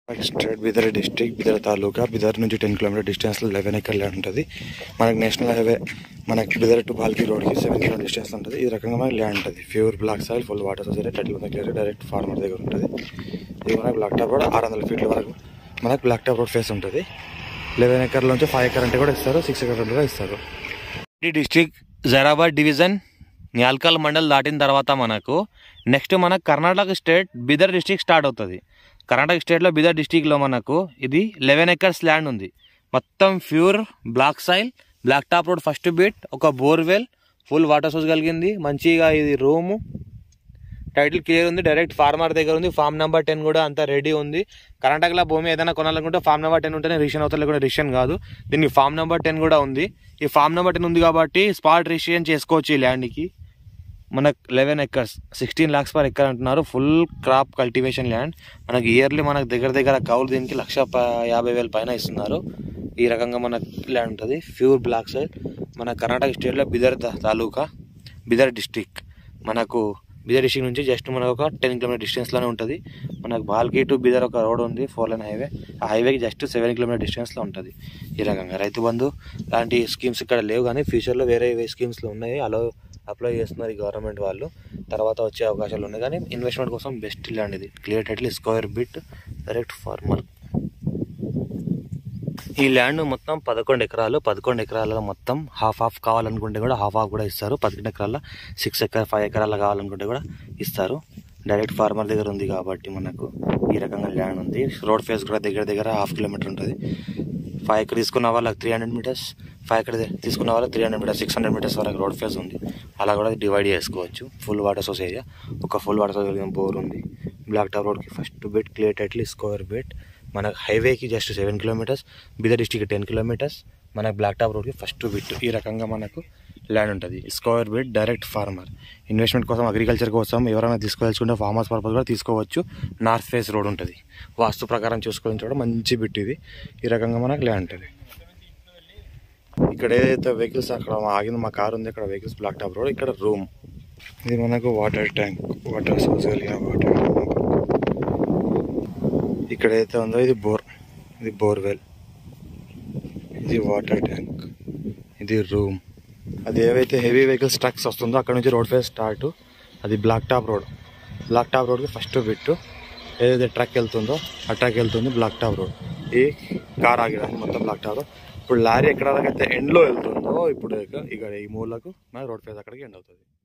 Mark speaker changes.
Speaker 1: state Bidar district Bidar taluka Bidar నుంచి ten kilometre డిస్టెన్స్లో eleven acre land ఉంటుంది మనకి నేషనల్ హైవే మనకి బిదర్ టు బాల్కి రోడ్కి సెవెన్ కిలోమీటర్ డిస్టెన్స్ ఉంటుంది ఈ రకంగా మనకి ల్యాండ్ ఉంటుంది pure black soil full water society title మీద క్లియర్ డైరెక్ట్ ఫార్మర్ దగ్గర ఉంటుంది ఇది మనకి బ్లాక్ టాప్ రోడ్ ఆరు వందల ఫీట్ల వరకు మనకి బ్లాక్ టాప్ రోడ్ ఫేస్ ఉంటుంది లెవెన్ ఎకర్ల నుంచి ఫైవ్ ఎకర్ అంటే కూడా ఇస్తారు సిక్స్ ఎకర్ కూడా ఇస్తారు
Speaker 2: ఈ డిస్ట్రిక్ట్ జైరాబాద్ డివిజన్ న్యాల్కల్ మండల్ దాటిన తర్వాత మనకు నెక్స్ట్ మనకు Karnataka state Bidar district start అవుతుంది కర్ణాటక స్టేట్లో బిదర్ డిస్ట్రిక్ట్లో మనకు ఇది లెవెన్ ఎకర్స్ ల్యాండ్ ఉంది మొత్తం pure black soil black top road first beat ఒక బోర్వెల్ ఫుల్ వాటర్ సోర్స్ కలిగింది మంచిగా ఇది రూము టైటిల్ క్లియర్ ఉంది డైరెక్ట్ ఫార్మర్ దగ్గర ఉంది ఫామ్ నెంబర్ టెన్ కూడా అంతా రెడీ ఉంది కర్ణాటకలో భూమి ఏదైనా కొనాలనుకుంటే ఫామ్ నెంబర్ టెన్ ఉంటేనే రిజిస్ట్రేషన్ అవుతుంది లేకుంటే రిజిస్ట్రేషన్ కాదు దీనికి ఫామ్ నెంబర్ టెన్ కూడా ఉంది ఈ ఫామ్ నెంబర్ టెన్ ఉంది కాబట్టి స్పాట్ రిజిస్ట్రేషన్ చేసుకోవచ్చు ఈ ల్యాండ్కి మనకు eleven acres sixteen lakhs per acre అంటున్నారు ఫుల్ క్రాప్ కల్టివేషన్ ల్యాండ్ మనకి ఇయర్లీ మనకు దగ్గర దగ్గర కౌలు దీనికి లక్ష ప- యాభై వేల పైన ఇస్తున్నారు ఈ రకంగా మనకు ల్యాండ్ ఉంటుంది ప్యూర్ బ్లాక్ సైడ్ మన కర్ణాటక స్టేట్లో బిదర్ తా- తాలూకా బిదర్ డిస్టిక్ మనకు బిదర్ డిస్టిక్ నుంచి జస్ట్ మనకు ఒక టెన్ కిలోమీటర్ డిస్టెన్స్లోనే ఉంటుంది మనకు బాల్కి టు బిదర్ ఒక రోడ్ ఉంది ఫోర్ లైన్ హైవే ఆ హైవేకి జస్ట్ సెవెన్ కిలోమీటర్ డిస్టెన్స్లో ఉంటుంది ఈ రకంగా రైతు బంధు లాంటి స్కీమ్స్ ఇక్కడ లేవు కానీ ఫ్యూచర్లో వేరే స్కీమ్స్లో ఉన్నాయి అలా అప్లై చేస్తున్నారు ఈ గవర్నమెంట్ వాళ్ళు తర్వాత వచ్చే అవకాశాలు ఉన్నాయి కానీ ఇన్వెస్ట్మెంట్ కోసం బెస్ట్ ల్యాండ్ ఇది clear title square bit direct farmer ఈ ల్యాండ్ మొత్తం పదకొండు ఎకరాలు పదకొండు ఎకరాలలో మొత్తం హాఫ్ హాఫ్ కావాలనుకుంటే కూడా హాఫ్ హాఫ్ కూడా ఇస్తారు పదకొండు ఎకరాల సిక్స్ ఎకర్ ఫైవ్ ఎకరాల కావాలనుకుంటే కూడా ఇస్తారు డైరెక్ట్ ఫార్మర్ దగ్గర ఉంది కాబట్టి మనకు ఈ రకంగా ల్యాండ్ ఉంది రోడ్ ఫేస్ కూడా దగ్గర దగ్గర హాఫ్ కిలోమీటర్ ఉంటుంది ఫైవ్ ఎకర్ తీసుకున్న వాళ్ళకి three hundred metres five acre తీసుకున్న వాళ్ళకి three hundred metres six hundred metres వరకు రోడ్ ఫేస్ ఉంది అలా కూడా డివైడ్ చేసుకోవచ్చు ఫుల్ వాటర్ సోర్స్ ఏరియా ఒక ఫుల్ వాటర్ సోర్స్ కలిగిన బోర్ ఉంది బ్లాక్ టాప్ రోడ్కి ఫస్ట్ బెట్ క్లియర్ టైట్లీ స్కోర్ బెట్ మనకు హైవేకి just seven kilometres Bidar district ten kilometres మనకు బ్లాక్ టాప్ రోడ్కి ఫస్ట్ బిట్ ఈ రకంగా మనకు ల్యాండ్ ఉంటుంది square bit direct farmer investment కోసం అగ్రికల్చర్ కోసం ఎవరైనా తీసుకోవాల్సుకుంటే ఫార్మర్స్ పర్పస్ కూడా తీసుకోవచ్చు నార్త్ ఫేస్ రోడ్ ఉంటుంది వాస్తు ప్రకారం చూసుకోవాలని చూడ మంచి బిట్ ఇది ఈ రకంగా మనకు ల్యాండ్ ఉంటుంది ఇక్కడ ఏదైతే వెహికల్స్ అక్కడ ఆగింది మా కార్ ఉంది అక్కడ వెహికల్స్ బ్లాక్ టాప్ రోడ్ ఇక్కడ రూమ్ ఇది మనకు వాటర్ ట్యాంక్ వాటర్ సోర్స్ కలిగిన వాటర్ ఇక్కడ అయితే ఉందో ఇది బోర్ ఇది బోర్వెల్ ఇది వాటర్ ట్యాంక్ ఇది రూమ్ అది ఏవైతే హెవీ వెహికల్స్ ట్రక్స్ వస్తుందో అక్కడ నుంచి రోడ్ ఫేస్ స్టార్ట్ అది black top road black top రోడ్కి ఫస్ట్ బిట్టు ఏదైతే ట్రక్ వెళ్తుందో ఆ ట్రక్ వెళ్తుంది బ్లాక్ టాప్ రోడ్ ఈ కార్ ఆగడానికి మొత్తం బ్లాక్ టాప్ రోడ్ ఇప్పుడు లారీ ఎక్కడ అయితే ఎండ్లో వెళ్తుందో ఇప్పుడు ఇక- ఇక్కడ ఈ మూలకు మన రోడ్ ఫేస్ అక్కడికి ఎండ్ అవుతుంది